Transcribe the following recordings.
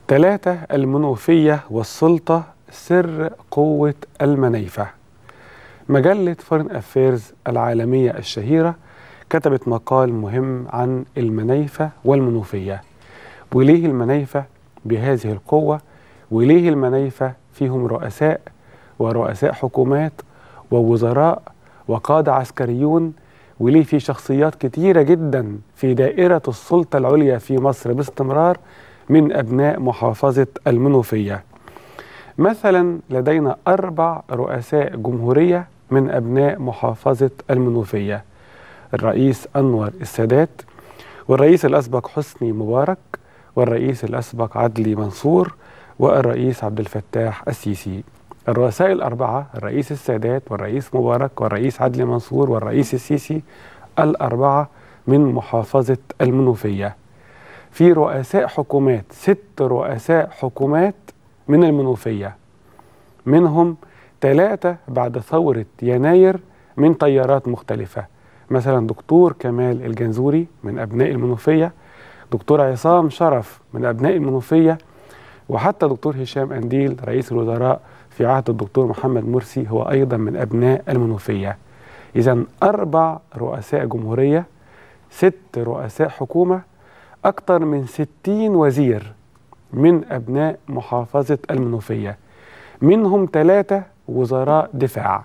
ثلاثة المنوفية والسلطة سر قوة المنيفة مجلة فورن أفيرز العالمية الشهيرة كتبت مقال مهم عن المنيفة والمنوفية وليه المنيفة بهذه القوة وليه المنيفة فيهم رؤساء ورؤساء حكومات ووزراء وقادة عسكريون وليه في شخصيات كتيرة جدا في دائرة السلطة العليا في مصر باستمرار من أبناء محافظة المنوفية مثلا لدينا أربع رؤساء جمهورية من أبناء محافظة المنوفية الرئيس أنور السادات والرئيس الأسبق حسني مبارك والرئيس الأسبق عدلي منصور والرئيس عبد الفتاح السيسي الرؤساء الأربعة الرئيس السادات والرئيس مبارك والرئيس عدلي منصور والرئيس السيسي الأربعة من محافظة المنوفية في رؤساء حكومات ست رؤساء حكومات من المنوفية منهم ثلاثة بعد ثورة يناير من طيارات مختلفة مثلا دكتور كمال الجنزوري من أبناء المنوفية دكتور عصام شرف من أبناء المنوفية وحتى دكتور هشام أنديل رئيس الوزراء في عهد الدكتور محمد مرسي هو أيضا من أبناء المنوفية إذا أربع رؤساء جمهورية ست رؤساء حكومة أكثر من ستين وزير من أبناء محافظة المنوفية منهم ثلاثة وزراء دفاع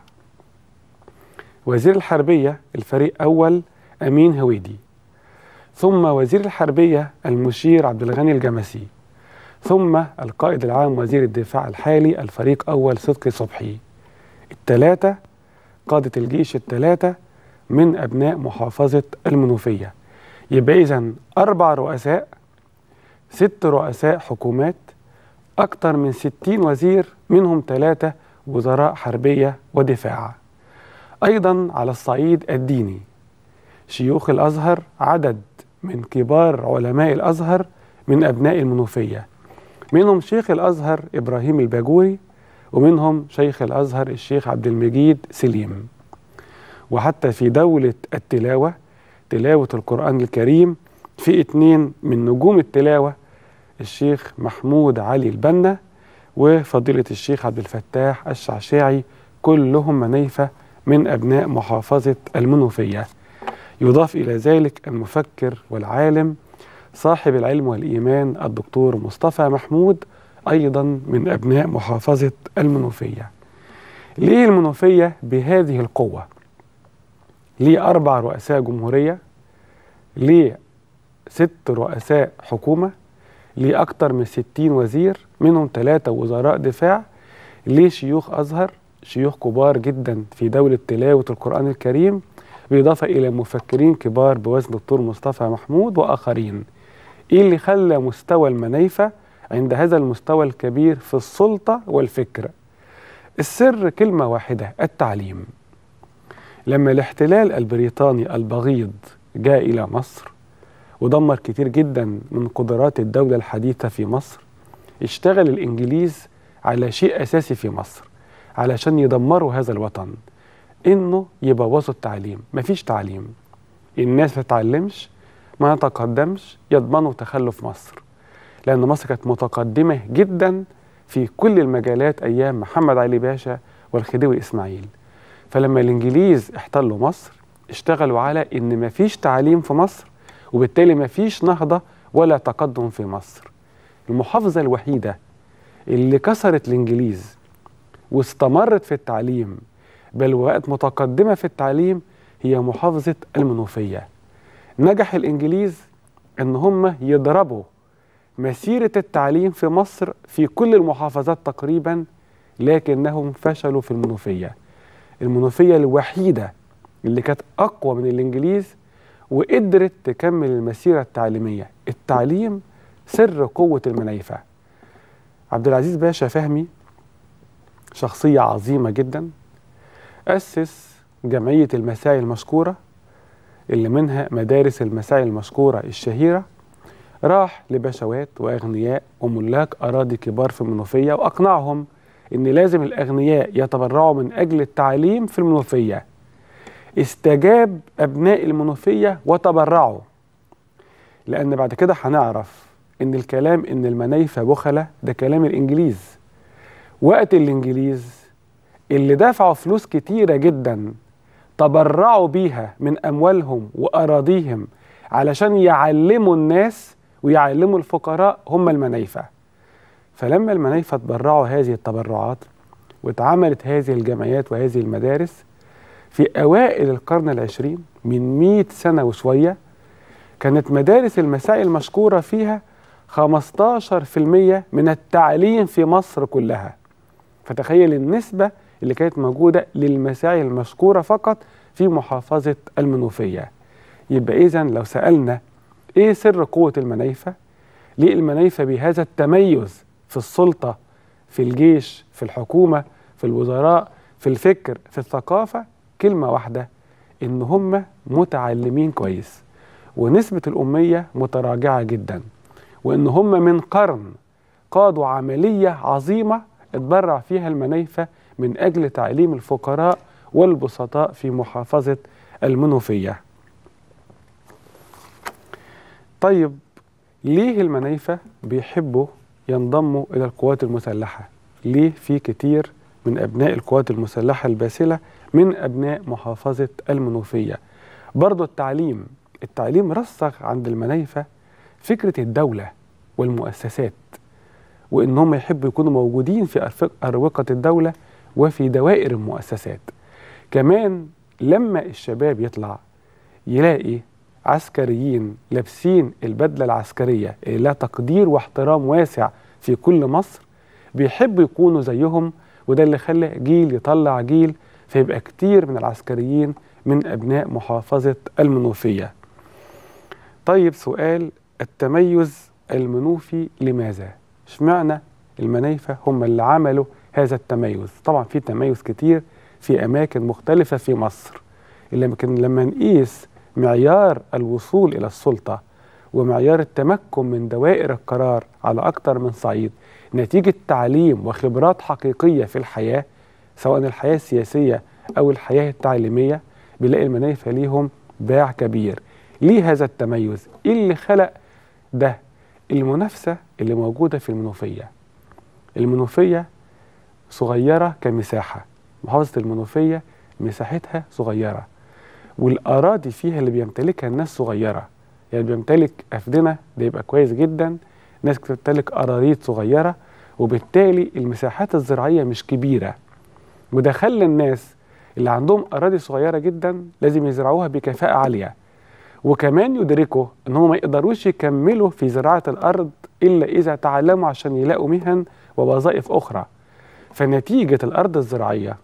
وزير الحربية الفريق أول أمين هويدي ثم وزير الحربية المشير عبد الغني الجمسي ثم القائد العام وزير الدفاع الحالي الفريق أول صدقي صبحي الثلاثة قادة الجيش الثلاثة من أبناء محافظة المنوفية يبقى إذا أربع رؤساء ست رؤساء حكومات أكثر من ستين وزير منهم ثلاثة وزراء حربية ودفاع أيضا على الصعيد الديني شيوخ الأزهر عدد من كبار علماء الأزهر من أبناء المنوفية منهم شيخ الأزهر إبراهيم الباجوري ومنهم شيخ الأزهر الشيخ عبد المجيد سليم وحتى في دولة التلاوة تلاوة القرآن الكريم في اتنين من نجوم التلاوة الشيخ محمود علي البنا وفضيلة الشيخ عبد الفتاح الشعشاعي كلهم منيفة من أبناء محافظة المنوفية يضاف إلى ذلك المفكر والعالم صاحب العلم والإيمان الدكتور مصطفى محمود أيضا من أبناء محافظة المنوفية ليه المنوفية بهذه القوة ليه أربع رؤساء جمهورية ليه ست رؤساء حكومة ليه أكتر من ستين وزير منهم ثلاثة وزراء دفاع ليه شيوخ أزهر شيوخ كبار جدا في دولة تلاوة القرآن الكريم بالإضافة إلى مفكرين كبار بوزن الدكتور مصطفى محمود وآخرين إيه اللي خلى مستوى المنيفة عند هذا المستوى الكبير في السلطة والفكر السر كلمة واحدة التعليم لما الاحتلال البريطاني البغيض جاء إلى مصر ودمر كتير جدا من قدرات الدولة الحديثة في مصر اشتغل الإنجليز على شيء أساسي في مصر علشان يدمروا هذا الوطن إنه يبوظوا التعليم مفيش تعليم الناس ما تتعلمش ما تقدمش يضمنوا تخلف مصر لأن مصر كانت متقدمة جدا في كل المجالات أيام محمد علي باشا والخديوي إسماعيل فلما الإنجليز احتلوا مصر اشتغلوا على إن مفيش تعليم في مصر وبالتالي مفيش نهضة ولا تقدم في مصر المحافظة الوحيدة اللي كسرت الإنجليز واستمرت في التعليم بل وبقت متقدمة في التعليم هي محافظة المنوفية نجح الإنجليز إن هم يضربوا مسيرة التعليم في مصر في كل المحافظات تقريبا لكنهم فشلوا في المنوفية المنوفية الوحيدة اللي كانت أقوى من الإنجليز وقدرت تكمل المسيرة التعليمية التعليم سر قوة المنايفة عبد العزيز باشا فهمي شخصية عظيمة جدا أسس جمعية المساعي المشكورة اللي منها مدارس المساعي المشكورة الشهيرة راح لبشوات وأغنياء وملاك أراضي كبار في المنوفية وأقنعهم إن لازم الأغنياء يتبرعوا من أجل التعليم في المنوفية استجاب أبناء المنوفية وتبرعوا لأن بعد كده هنعرف ان الكلام ان المنايفة بخلة ده كلام الانجليز وقت الانجليز اللي دفعوا فلوس كتيرة جدا تبرعوا بيها من اموالهم واراضيهم علشان يعلموا الناس ويعلموا الفقراء هم المنايفة فلما المنايفة تبرعوا هذه التبرعات واتعملت هذه الجمعيات وهذه المدارس في أوائل القرن العشرين من مئة سنة وشوية كانت مدارس المسائل المشكورة فيها 15% من التعليم في مصر كلها فتخيل النسبة اللي كانت موجودة للمساعي المشكورة فقط في محافظة المنوفية يبقى إذا لو سألنا إيه سر قوة المنايفة؟ ليه المنايفة بهذا التميز في السلطة في الجيش في الحكومة في الوزراء في الفكر في الثقافة كلمة واحدة إن هم متعلمين كويس ونسبة الأمية متراجعة جدا وإن هم من قرن قادوا عملية عظيمة اتبرع فيها المنايفة من أجل تعليم الفقراء والبسطاء في محافظة المنوفية طيب ليه المنايفة بيحبوا ينضموا إلى القوات المسلحة ليه في كتير من أبناء القوات المسلحة الباسلة من أبناء محافظة المنوفية برضو التعليم التعليم رسخ عند المنايفة فكرة الدولة والمؤسسات وإن هم يحبوا يكونوا موجودين في أروقة الدولة وفي دوائر المؤسسات كمان لما الشباب يطلع يلاقي عسكريين لابسين البدلة العسكرية اللي لها تقدير واحترام واسع في كل مصر بيحبوا يكونوا زيهم وده اللي خلى جيل يطلع جيل فيبقى كتير من العسكريين من أبناء محافظة المنوفية طيب سؤال التميز المنوفي لماذا؟ اشمعنى المنايفة هم اللي عملوا هذا التميز طبعا في تميز كتير في أماكن مختلفة في مصر لكن لما نقيس معيار الوصول إلى السلطة ومعيار التمكن من دوائر القرار على أكثر من صعيد نتيجة تعليم وخبرات حقيقية في الحياة سواء الحياة السياسية أو الحياة التعليمية بنلاقي المنايفة ليهم باع كبير ليه هذا التميز؟ إيه اللي خلق ده؟ المنافسة اللي موجودة في المنوفية المنوفية صغيرة كمساحة محافظة المنوفية مساحتها صغيرة والأراضي فيها اللي بيمتلكها الناس صغيرة يعني بيمتلك أفدنة ده يبقى كويس جدا ناس بتمتلك أراضيت صغيرة وبالتالي المساحات الزراعية مش كبيرة وده خلى الناس اللي عندهم أراضي صغيرة جدا لازم يزرعوها بكفاءة عالية وكمان يدركوا ان هم ما يقدروش يكملوا في زراعة الأرض إلا إذا تعلموا عشان يلاقوا مهن ووظائف أخرى فنتيجة الأرض الزراعية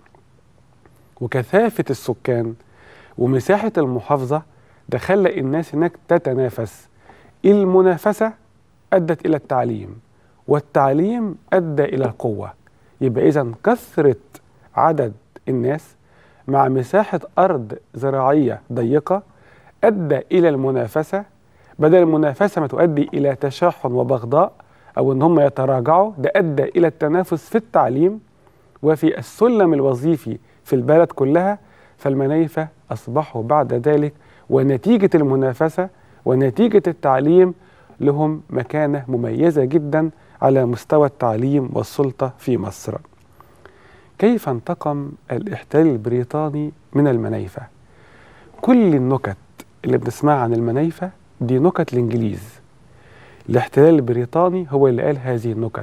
وكثافة السكان ومساحة المحافظة ده خلى الناس هناك تتنافس المنافسة أدت إلى التعليم والتعليم أدى إلى القوة يبقى إذا كثرة عدد الناس مع مساحة أرض زراعية ضيقة أدى إلى المنافسة بدل المنافسة ما تؤدي إلى تشاحن وبغضاء أو إن هم يتراجعوا ده أدى إلى التنافس في التعليم وفي السلم الوظيفي في البلد كلها فالمنايفة أصبحوا بعد ذلك ونتيجة المنافسة ونتيجة التعليم لهم مكانة مميزة جدا على مستوى التعليم والسلطة في مصر كيف انتقم الاحتلال البريطاني من المنايفة كل النكت اللي بنسمعها عن المنايفة دي نكت الإنجليز الاحتلال البريطاني هو اللي قال هذه النكت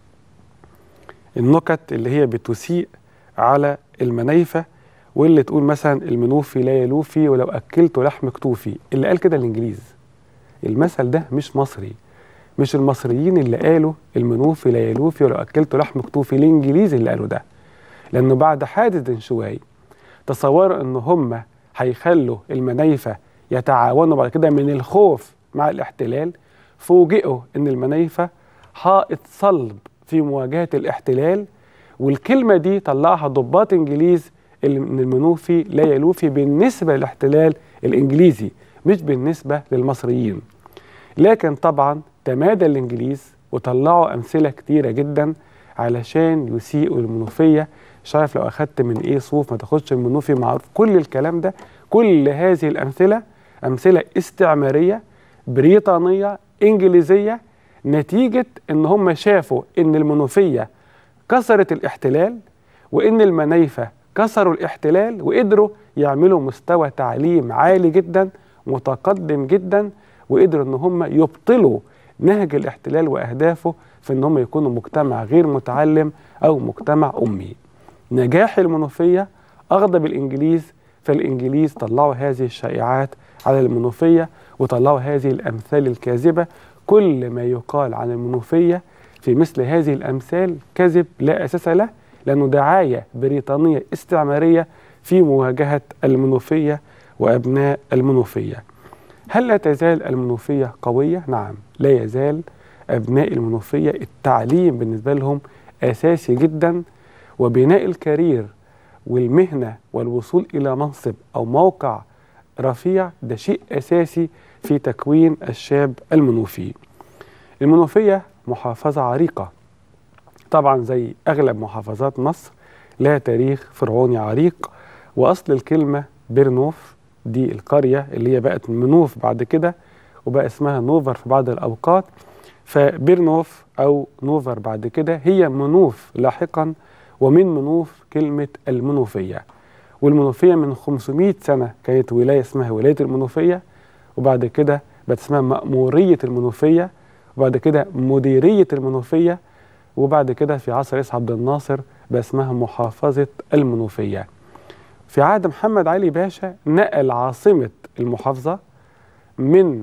النكت اللي هي بتسيء على المنايفة واللي تقول مثلا المنوفي لا يلوفي ولو أكلت لحم كتوفي اللي قال كده الإنجليز المثل ده مش مصري مش المصريين اللي قالوا المنوفي لا يلوفي ولو أكلت لحم كتوفي الإنجليز اللي قالوا ده لأنه بعد حادث انشواي تصوروا إن هم هيخلوا المنايفة يتعاونوا بعد كده من الخوف مع الاحتلال فوجئوا إن المنايفة حائط صلب في مواجهة الاحتلال والكلمة دي طلعها ضباط إنجليز اللي من المنوفي لا يلوفي بالنسبة للاحتلال الإنجليزي مش بالنسبة للمصريين لكن طبعا تمادى الإنجليز وطلعوا أمثلة كتيرة جدا علشان يسيئوا المنوفية مش عارف لو أخدت من إيه صوف ما تاخدش المنوفي معروف كل الكلام ده كل هذه الأمثلة أمثلة استعمارية بريطانية إنجليزية نتيجة ان هم شافوا ان المنوفية كسرت الاحتلال وان المنايفة كسروا الاحتلال وقدروا يعملوا مستوى تعليم عالي جدا متقدم جدا وقدروا ان هم يبطلوا نهج الاحتلال واهدافه في ان هم يكونوا مجتمع غير متعلم او مجتمع امي نجاح المنوفيه اغضب الانجليز فالانجليز طلعوا هذه الشائعات على المنوفيه وطلعوا هذه الامثال الكاذبه كل ما يقال عن المنوفيه في مثل هذه الامثال كذب لا اساس له لانه دعايه بريطانيه استعماريه في مواجهه المنوفيه وابناء المنوفيه هل لا تزال المنوفيه قويه نعم لا يزال ابناء المنوفيه التعليم بالنسبه لهم اساسي جدا وبناء الكارير والمهنه والوصول الى منصب او موقع رفيع ده شيء اساسي في تكوين الشاب المنوفي. المنوفيه محافظه عريقه طبعا زي اغلب محافظات مصر لها تاريخ فرعوني عريق واصل الكلمه بيرنوف دي القريه اللي هي بقت منوف بعد كده وبقى اسمها نوفر في بعض الاوقات فبيرنوف او نوفر بعد كده هي منوف لاحقا ومن منوف كلمه المنوفيه والمنوفيه من 500 سنه كانت ولايه اسمها ولايه المنوفيه وبعد كده بقت اسمها مأموريه المنوفيه وبعد كده مديريه المنوفيه وبعد كده في عصر عيسى عبد الناصر بقى اسمها محافظه المنوفيه في عهد محمد علي باشا نقل عاصمه المحافظه من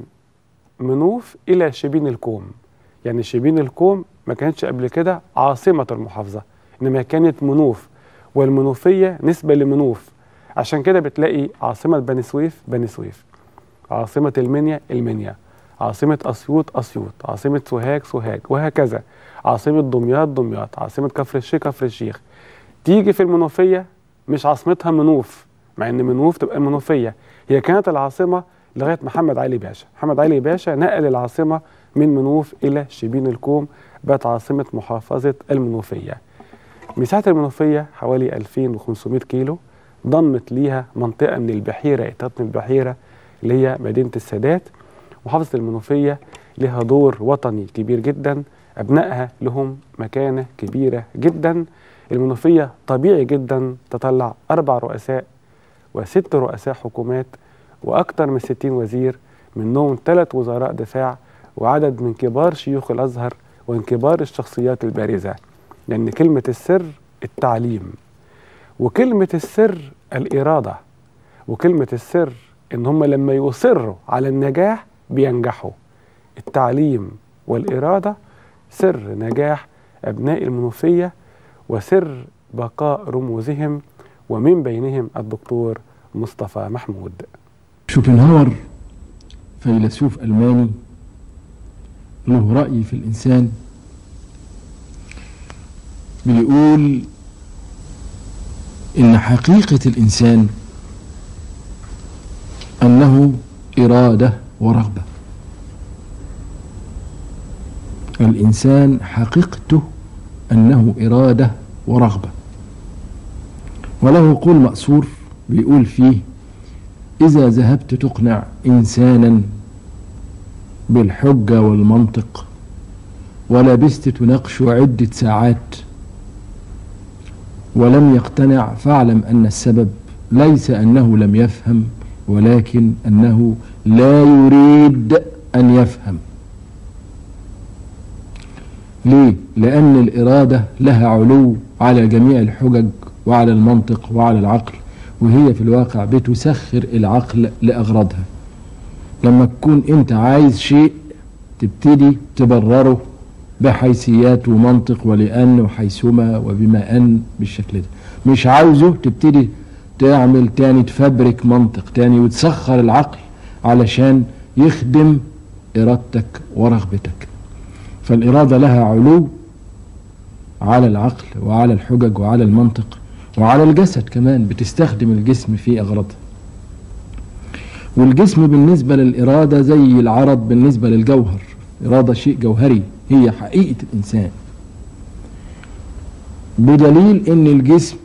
منوف الى شبين الكوم يعني شبين الكوم ما كانتش قبل كده عاصمه المحافظه انما كانت منوف والمنوفيه نسبه لمنوف عشان كده بتلاقي عاصمه بني سويف بني سويف عاصمه المنيا المنيا عاصمه اسيوط اسيوط عاصمه سوهاج سوهاج وهكذا عاصمه دمياط دمياط عاصمه كفر الشيخ كفر الشيخ تيجي في المنوفيه مش عاصمتها منوف مع ان منوف تبقى المنوفيه هي كانت العاصمه لغايه محمد علي باشا محمد علي باشا نقل العاصمه من منوف الى شبين الكوم بقت عاصمه محافظه المنوفيه مساحه المنوفيه حوالي 2500 كيلو ضمت ليها منطقه من البحيره اتات من البحيره اللي هي مدينه السادات محافظه المنوفيه لها دور وطني كبير جدا ابنائها لهم مكانه كبيره جدا المنوفيه طبيعي جدا تطلع اربع رؤساء وست رؤساء حكومات واكثر من 60 وزير منهم ثلاث وزراء دفاع وعدد من كبار شيوخ الازهر ومن كبار الشخصيات البارزه لان كلمه السر التعليم وكلمه السر الاراده وكلمه السر ان هم لما يصروا على النجاح بينجحوا التعليم والاراده سر نجاح ابناء المنوفيه وسر بقاء رموزهم ومن بينهم الدكتور مصطفى محمود شوبنهاور فيلسوف ألماني له رأي في الإنسان بيقول إن حقيقة الإنسان أنه إرادة ورغبة الإنسان حقيقته أنه إرادة ورغبة وله قول مأثور بيقول فيه إذا ذهبت تقنع إنسانا بالحجة والمنطق ولبست تناقش عدة ساعات ولم يقتنع فاعلم أن السبب ليس أنه لم يفهم ولكن أنه لا يريد أن يفهم ليه؟ لأن الإرادة لها علو على جميع الحجج وعلى المنطق وعلى العقل وهي في الواقع بتسخر العقل لأغراضها لما تكون أنت عايز شيء تبتدي تبرره بحيثيات ومنطق ولأن وحيثما وبما أن بالشكل ده مش عاوزه تبتدي تعمل تاني تفبرك منطق تاني وتسخر العقل علشان يخدم إرادتك ورغبتك فالإرادة لها علو على العقل وعلى الحجج وعلى المنطق وعلى الجسد كمان بتستخدم الجسم في أغراضها والجسم بالنسبة للإرادة زي العرض بالنسبة للجوهر إرادة شيء جوهري هي حقيقة الإنسان بدليل إن الجسم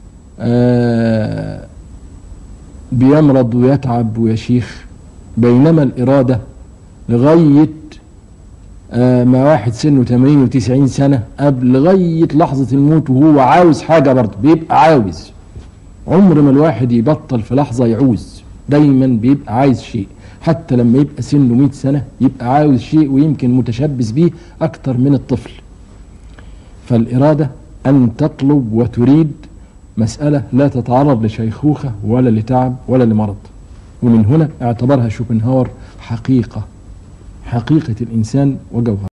آه بيمرض ويتعب ويشيخ بينما الإرادة لغاية آه، ما واحد سنه 80 و90 سنة قبل لغاية لحظة الموت وهو عاوز حاجة برضه بيبقى عاوز عمر ما الواحد يبطل في لحظة يعوز دايما بيبقى عايز شيء حتى لما يبقى سنه 100 سنة يبقى عاوز شيء ويمكن متشبث بيه أكتر من الطفل فالإرادة أن تطلب وتريد مسألة لا تتعرض لشيخوخة ولا لتعب ولا لمرض ومن هنا اعتبرها شوبنهاور حقيقة حقيقة الإنسان وجوهر